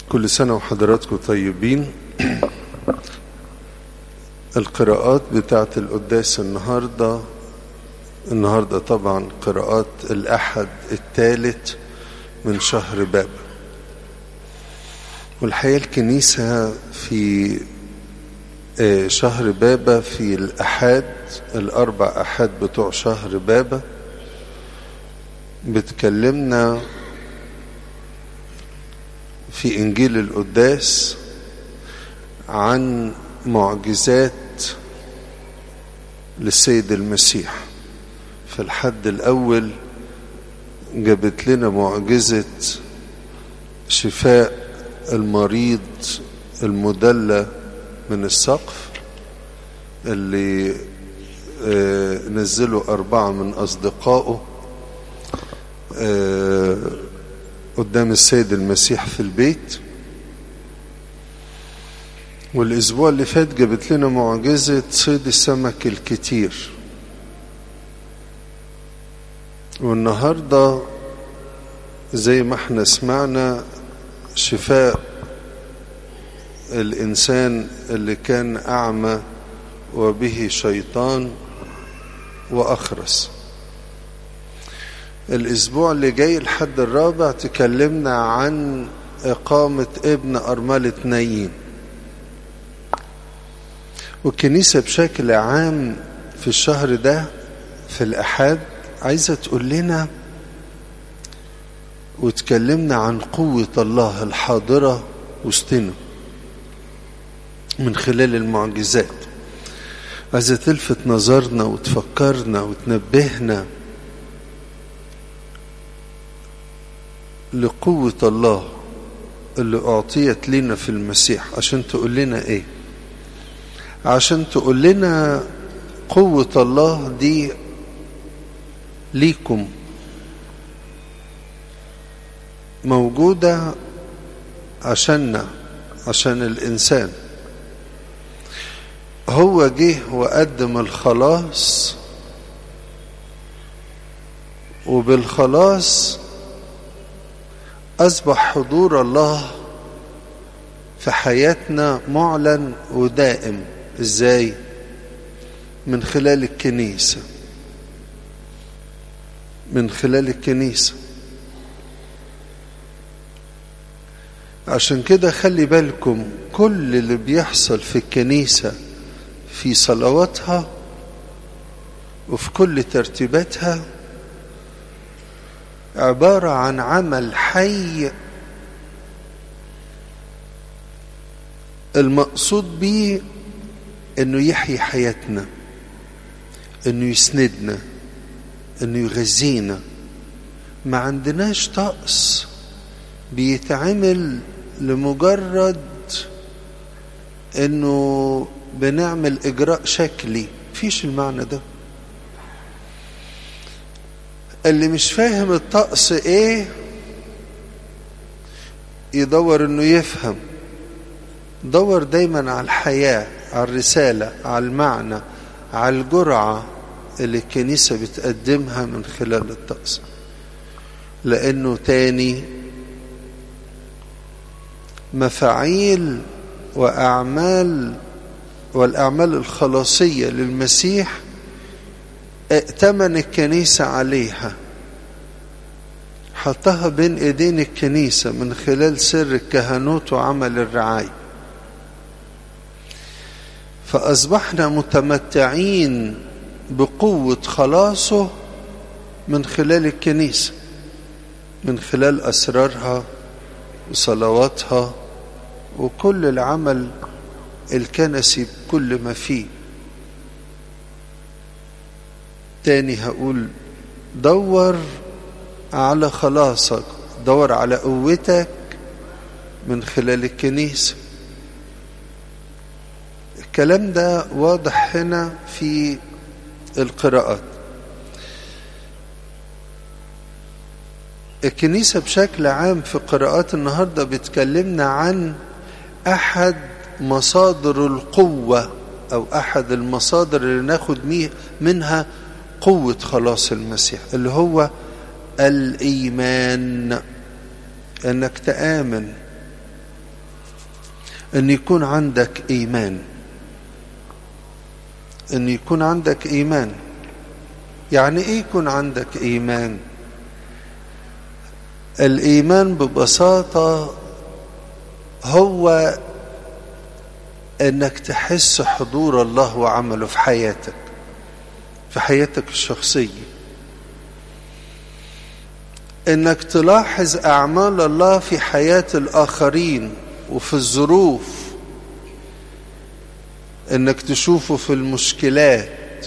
كل سنة وحضراتكم طيبين القراءات بتاعة القداس النهاردة النهاردة طبعا قراءات الأحد الثالث من شهر باب والحقيقة الكنيسة في شهر بابا في الأحد الأربع أحد بتوع شهر بابا بتكلمنا في إنجيل القداس عن معجزات للسيد المسيح في الحد الأول جابت لنا معجزة شفاء المريض المدلى من السقف اللي نزلوا أربعة من أصدقائه قدام السيد المسيح في البيت والأسبوع اللي فات جابت لنا معجزة صيد السمك الكتير والنهاردة زي ما احنا سمعنا شفاء الإنسان اللي كان أعمى وبه شيطان وأخرس الأسبوع اللي جاي الحد الرابع تكلمنا عن إقامة ابن أرملة نايين والكنيسة بشكل عام في الشهر ده في الأحد عايزة تقول لنا وتكلمنا عن قوة الله الحاضرة وسطنا من خلال المعجزات عايزة تلفت نظرنا وتفكرنا وتنبهنا لقوة الله اللي أعطيت لنا في المسيح عشان تقول لنا إيه عشان تقول لنا قوة الله دي ليكم موجودة عشاننا عشان الإنسان هو جه وقدم الخلاص وبالخلاص أصبح حضور الله في حياتنا معلن ودائم إزاي من خلال الكنيسة من خلال الكنيسة عشان كده خلي بالكم كل اللي بيحصل في الكنيسة في صلواتها وفي كل ترتيباتها عبارة عن عمل حي المقصود به انه يحيي حياتنا انه يسندنا انه يغذينا ما عندناش طقس بيتعمل لمجرد انه بنعمل اجراء شكلي فيش المعنى ده اللي مش فاهم الطقس ايه يدور انه يفهم دور دايما على الحياة على الرسالة على المعنى على الجرعة اللي الكنيسة بتقدمها من خلال الطقس لأنه تاني مفاعيل وأعمال والأعمال الخلاصية للمسيح ائتمن الكنيسة عليها حطها بين ايدين الكنيسة من خلال سر الكهنوت وعمل الرعاية فأصبحنا متمتعين بقوة خلاصه من خلال الكنيسة من خلال أسرارها وصلواتها وكل العمل الكنسي بكل ما فيه تاني هقول دور على خلاصك دور على قوتك من خلال الكنيسة الكلام ده واضح هنا في القراءات الكنيسة بشكل عام في قراءات النهاردة بتكلمنا عن أحد مصادر القوة أو أحد المصادر اللي ناخد منها قوة خلاص المسيح اللي هو الإيمان أنك تآمن ان يكون عندك ايمان ان يكون عندك ايمان يعني ايه يكون عندك ايمان الايمان ببساطه هو انك تحس حضور الله وعمله في حياتك في حياتك الشخصيه انك تلاحظ اعمال الله في حياه الاخرين وفي الظروف انك تشوفه في المشكلات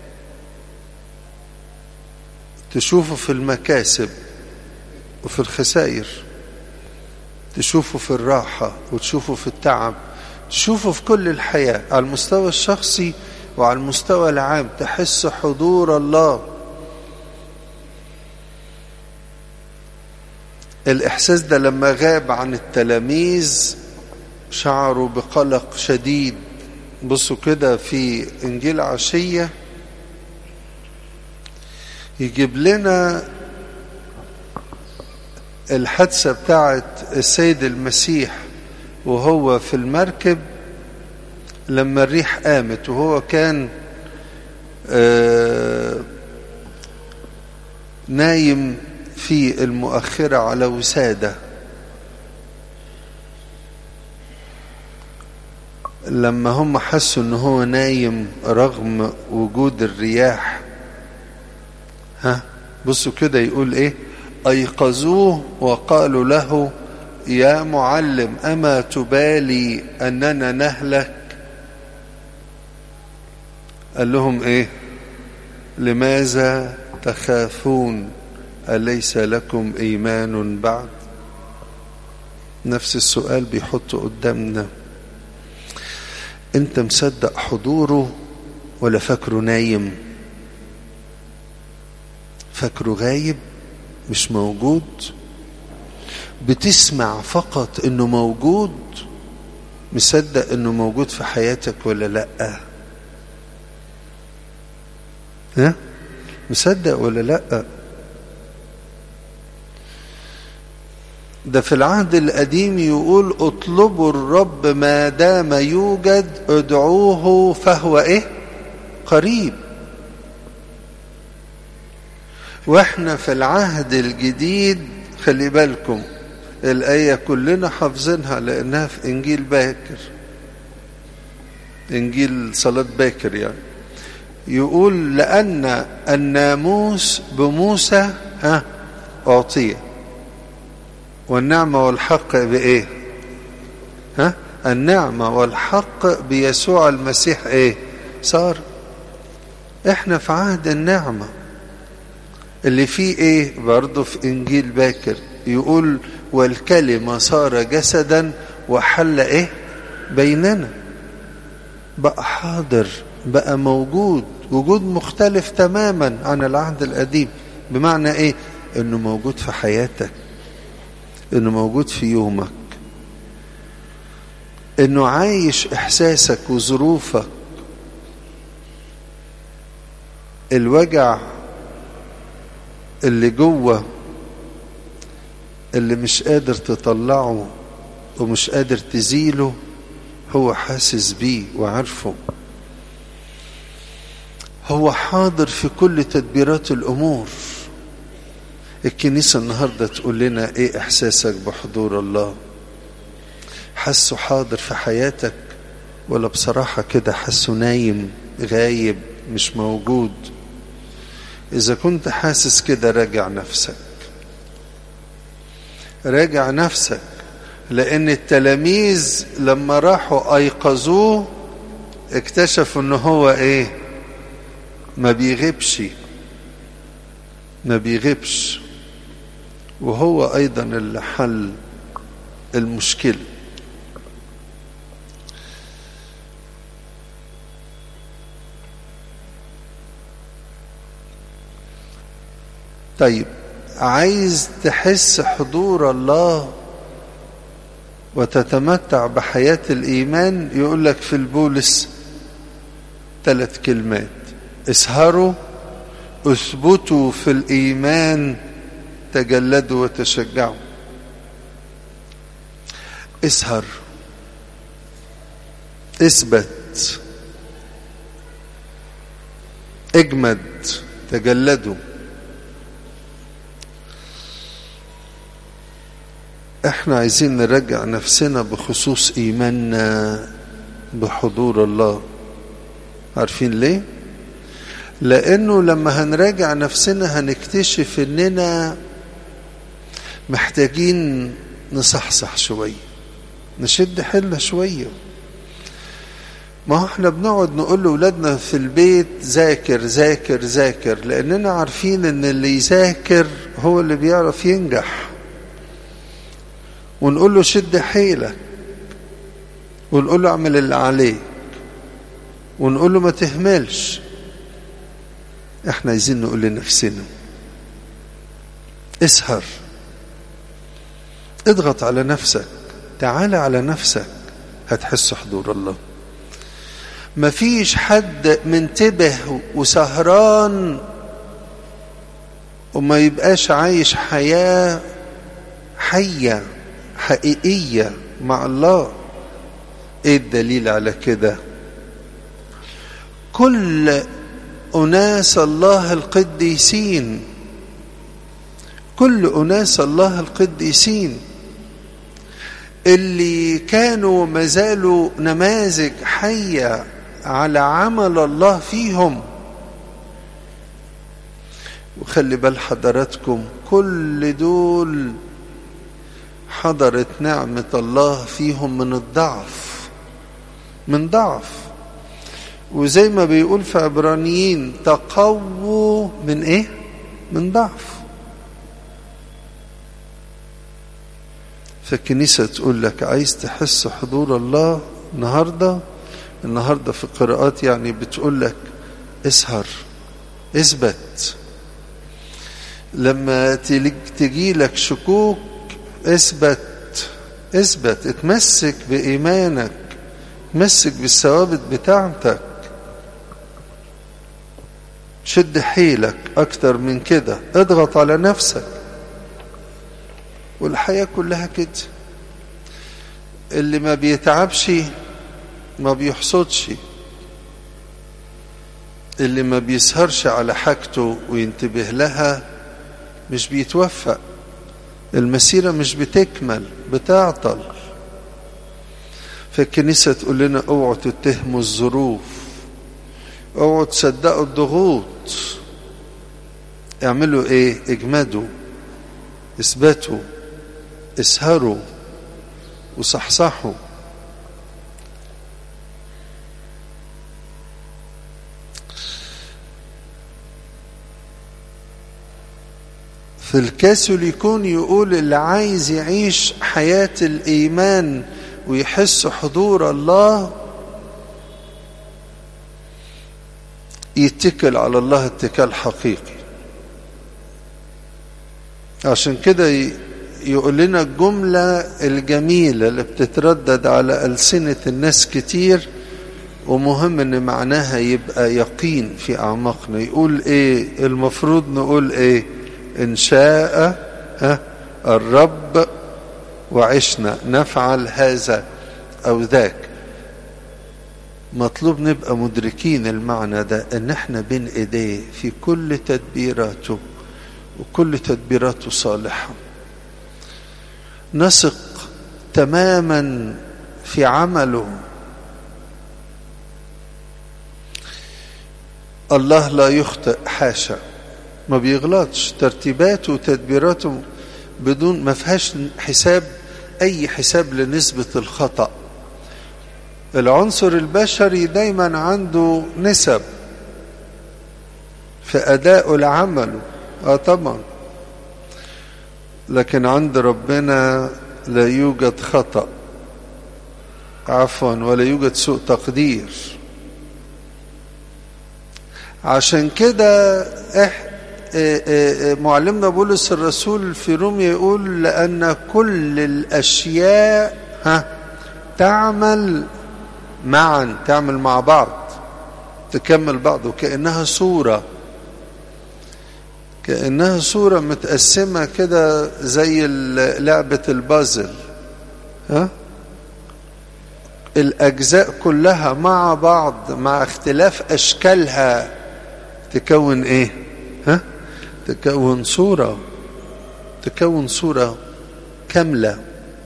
تشوفه في المكاسب وفي الخسائر تشوفه في الراحة وتشوفه في التعب تشوفه في كل الحياة على المستوى الشخصي وعلى المستوى العام تحس حضور الله الإحساس ده لما غاب عن التلاميذ شعروا بقلق شديد بصوا كده في إنجيل عشية يجيب لنا الحادثة بتاعت السيد المسيح وهو في المركب لما الريح قامت وهو كان آه نايم في المؤخرة على وسادة لما هم حسوا ان هو نايم رغم وجود الرياح ها بصوا كده يقول ايه ايقظوه وقالوا له يا معلم اما تبالي اننا نهلك قال لهم ايه لماذا تخافون أليس لكم إيمان بعد نفس السؤال بيحطه قدامنا أنت مصدق حضوره ولا فاكره نايم فاكره غايب مش موجود بتسمع فقط انه موجود مصدق انه موجود في حياتك ولا لا ها مصدق ولا لا ده في العهد القديم يقول اطلبوا الرب ما دام يوجد ادعوه فهو ايه قريب واحنا في العهد الجديد خلي بالكم الآية كلنا حافظينها لأنها في إنجيل باكر إنجيل صلاة باكر يعني يقول لأن الناموس بموسى ها أعطيه والنعمة والحق بإيه ها النعمة والحق بيسوع المسيح إيه صار إحنا في عهد النعمة اللي فيه إيه برضه في إنجيل باكر يقول والكلمة صار جسدا وحل إيه بيننا بقى حاضر بقى موجود وجود مختلف تماما عن العهد القديم بمعنى إيه إنه موجود في حياتك انه موجود في يومك انه عايش احساسك وظروفك الوجع اللي جوه اللي مش قادر تطلعه ومش قادر تزيله هو حاسس بيه وعارفه هو حاضر في كل تدبيرات الامور الكنيسة النهاردة تقول لنا ايه احساسك بحضور الله حسه حاضر في حياتك ولا بصراحة كده حسه نايم غايب مش موجود اذا كنت حاسس كده راجع نفسك راجع نفسك لان التلاميذ لما راحوا ايقظوه اكتشفوا ان هو ايه ما بيغيبش ما بيغيبش وهو ايضا اللي حل المشكله طيب عايز تحس حضور الله وتتمتع بحياة الإيمان يقول لك في البولس ثلاث كلمات اسهروا اثبتوا في الإيمان تجلدوا وتشجعوا اسهر اثبت اجمد تجلدوا احنا عايزين نرجع نفسنا بخصوص ايماننا بحضور الله عارفين ليه لانه لما هنراجع نفسنا هنكتشف اننا محتاجين نصحصح شويه نشد حيلنا شويه ما هو احنا بنقعد نقول لاولادنا في البيت ذاكر ذاكر ذاكر لاننا عارفين ان اللي يذاكر هو اللي بيعرف ينجح ونقول له شد حيلك ونقول له اعمل اللي عليك ونقول له ما تهملش احنا عايزين نقول لنفسنا اسهر اضغط على نفسك تعال على نفسك هتحس حضور الله مفيش حد منتبه وسهران وما يبقاش عايش حياة حية حقيقية مع الله ايه الدليل على كده كل أناس الله القديسين كل أناس الله القديسين اللي كانوا ما زالوا نماذج حية على عمل الله فيهم وخلي بال حضراتكم كل دول حضرت نعمة الله فيهم من الضعف من ضعف وزي ما بيقول في عبرانيين تقووا من ايه من ضعف فالكنيسة تقول لك عايز تحس حضور الله النهاردة النهاردة في القراءات يعني بتقول لك اسهر اثبت لما تجي لك شكوك اثبت اثبت اتمسك بإيمانك تمسك بالثوابت بتاعتك شد حيلك أكتر من كده اضغط على نفسك والحياة كلها كده اللي ما بيتعبش ما بيحصدش اللي ما بيسهرش على حاجته وينتبه لها مش بيتوفق المسيرة مش بتكمل بتعطل فالكنيسة تقول لنا اوعوا تتهموا الظروف اوعوا تصدقوا الضغوط اعملوا ايه اجمدوا اثبتوا اسهروا وصحصحوا في الكاثوليكون يقول اللي عايز يعيش حياة الإيمان ويحس حضور الله يتكل على الله اتكال حقيقي عشان كده يقول لنا الجملة الجميلة اللي بتتردد على ألسنة الناس كتير ومهم ان معناها يبقى يقين في أعماقنا يقول ايه المفروض نقول ايه إن شاء ها الرب وعشنا نفعل هذا أو ذاك مطلوب نبقى مدركين المعنى ده ان احنا بين ايديه في كل تدبيراته وكل تدبيراته صالحة نثق تماما في عمله الله لا يخطئ حاشا ما بيغلطش ترتيباته وتدبيراته بدون ما فيهاش حساب اي حساب لنسبة الخطأ العنصر البشري دايما عنده نسب في أداء لعمله اه طبعا لكن عند ربنا لا يوجد خطأ عفوا ولا يوجد سوء تقدير عشان كده إح معلمنا بولس الرسول في روميا يقول لأن كل الأشياء ها تعمل معا تعمل مع بعض تكمل بعض وكأنها صورة كأنها صورة متقسمة كده زي لعبة البازل ها الأجزاء كلها مع بعض مع اختلاف أشكالها تكون إيه؟ ها؟ تكون صورة تكون صورة كاملة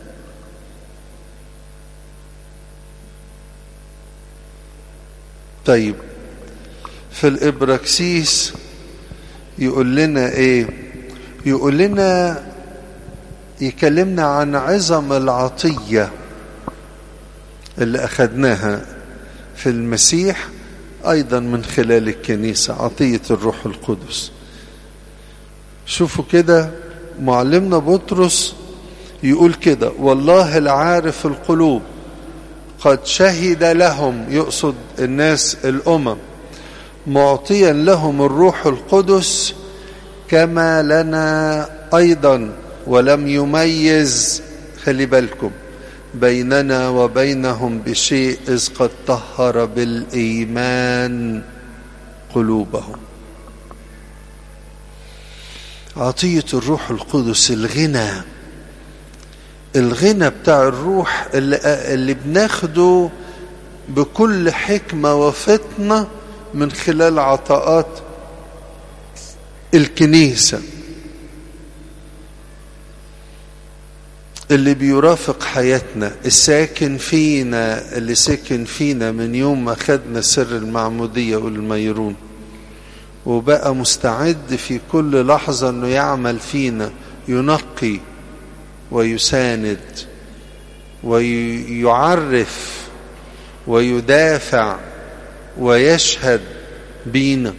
طيب في الإبراكسيس يقول لنا إيه يقول لنا يكلمنا عن عظم العطية اللي أخذناها في المسيح أيضا من خلال الكنيسة عطية الروح القدس شوفوا كده معلمنا بطرس يقول كده والله العارف القلوب قد شهد لهم يقصد الناس الأمم معطيا لهم الروح القدس كما لنا أيضا ولم يميز خلي بالكم بيننا وبينهم بشيء إذ قد طهر بالإيمان قلوبهم عطية الروح القدس الغنى الغنى بتاع الروح اللي, اللي بناخده بكل حكمة وفطنة من خلال عطاءات الكنيسة اللي بيرافق حياتنا الساكن فينا اللي ساكن فينا من يوم ما خدنا سر المعمودية والميرون وبقى مستعد في كل لحظة انه يعمل فينا ينقي ويساند ويعرف ويدافع ويشهد بينا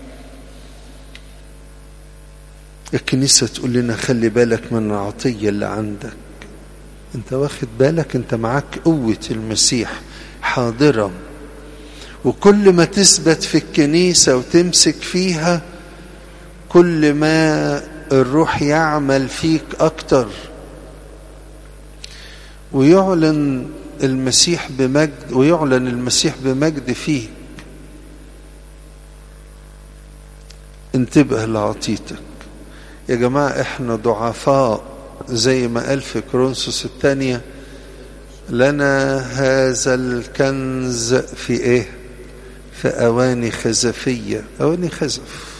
الكنيسة تقول لنا خلي بالك من العطية اللي عندك انت واخد بالك انت معاك قوة المسيح حاضرة وكل ما تثبت في الكنيسة وتمسك فيها كل ما الروح يعمل فيك أكتر ويعلن المسيح بمجد ويعلن المسيح بمجد فيك انتبه لعطيتك يا جماعة احنا ضعفاء زي ما قال في كرونسوس الثانية لنا هذا الكنز في ايه في اواني خزفية اواني خزف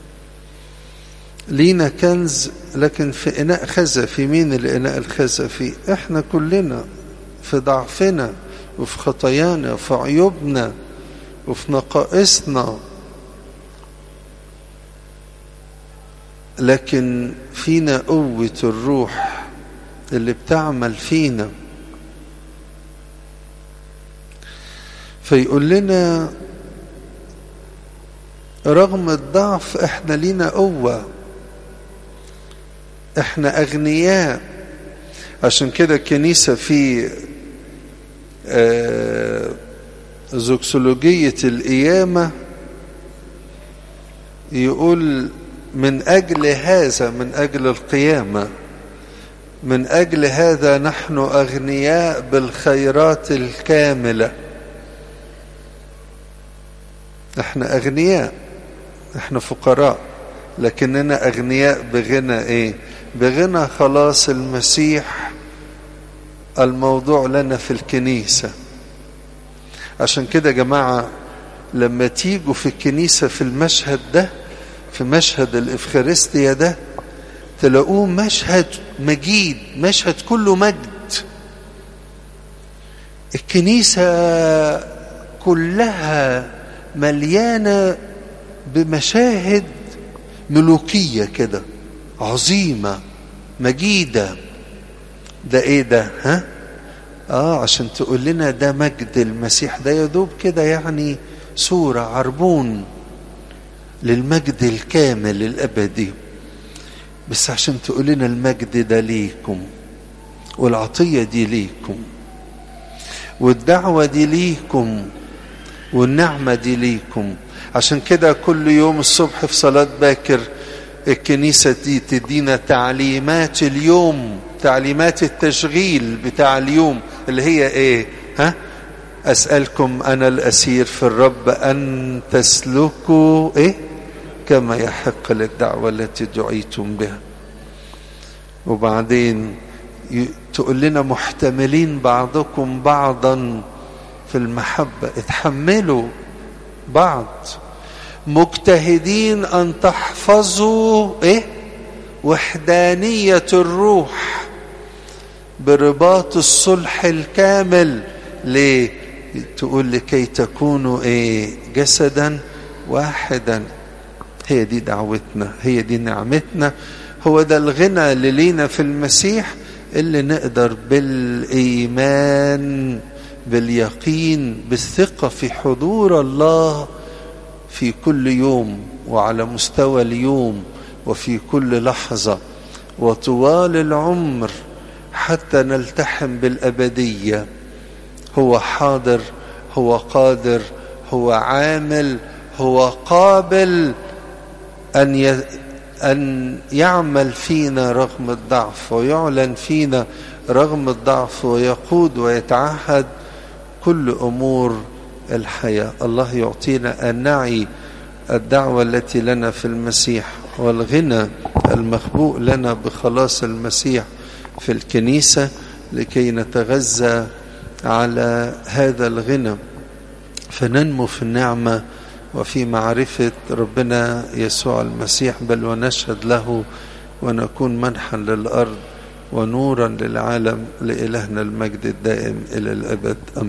لينا كنز لكن في اناء خزفي مين الاناء الخزفي احنا كلنا في ضعفنا وفي خطايانا وفي عيوبنا وفي نقائصنا لكن فينا قوة الروح اللي بتعمل فينا فيقول لنا رغم الضعف احنا لينا قوة احنا اغنياء عشان كده الكنيسة في آه زوكسولوجية القيامة يقول من أجل هذا من أجل القيامة من أجل هذا نحن أغنياء بالخيرات الكاملة احنا أغنياء احنا فقراء لكننا أغنياء بغنى ايه بغنى خلاص المسيح الموضوع لنا في الكنيسة عشان كده يا جماعة لما تيجوا في الكنيسة في المشهد ده في مشهد الإفخارستيا ده تلاقوه مشهد مجيد مشهد كله مجد الكنيسة كلها مليانة بمشاهد ملوكية كده عظيمة مجيدة ده ايه ده ها اه عشان تقول لنا ده مجد المسيح ده يدوب كده يعني صورة عربون للمجد الكامل الأبدي بس عشان تقول لنا المجد ده ليكم والعطية دي ليكم والدعوة دي ليكم والنعمة دي ليكم عشان كده كل يوم الصبح في صلاة باكر الكنيسة دي تدينا تعليمات اليوم تعليمات التشغيل بتاع اليوم اللي هي ايه ها أسألكم أنا الأسير في الرب أن تسلكوا إيه كما يحق للدعوة التي دعيتم بها وبعدين تقول لنا محتملين بعضكم بعضا في المحبة اتحملوا بعض مجتهدين أن تحفظوا إيه وحدانية الروح برباط الصلح الكامل ليه تقول لكي تكونوا ايه جسدا واحدا هي دي دعوتنا هي دي نعمتنا هو ده الغنى اللي لينا في المسيح اللي نقدر بالايمان باليقين بالثقه في حضور الله في كل يوم وعلى مستوى اليوم وفي كل لحظه وطوال العمر حتى نلتحم بالابديه هو حاضر هو قادر هو عامل هو قابل ان ي... ان يعمل فينا رغم الضعف ويعلن فينا رغم الضعف ويقود ويتعهد كل امور الحياه الله يعطينا ان نعي الدعوه التي لنا في المسيح والغنى المخبوء لنا بخلاص المسيح في الكنيسه لكي نتغذى على هذا الغنى فننمو في النعمه وفي معرفه ربنا يسوع المسيح بل ونشهد له ونكون منحا للارض ونورا للعالم لالهنا المجد الدائم الى الابد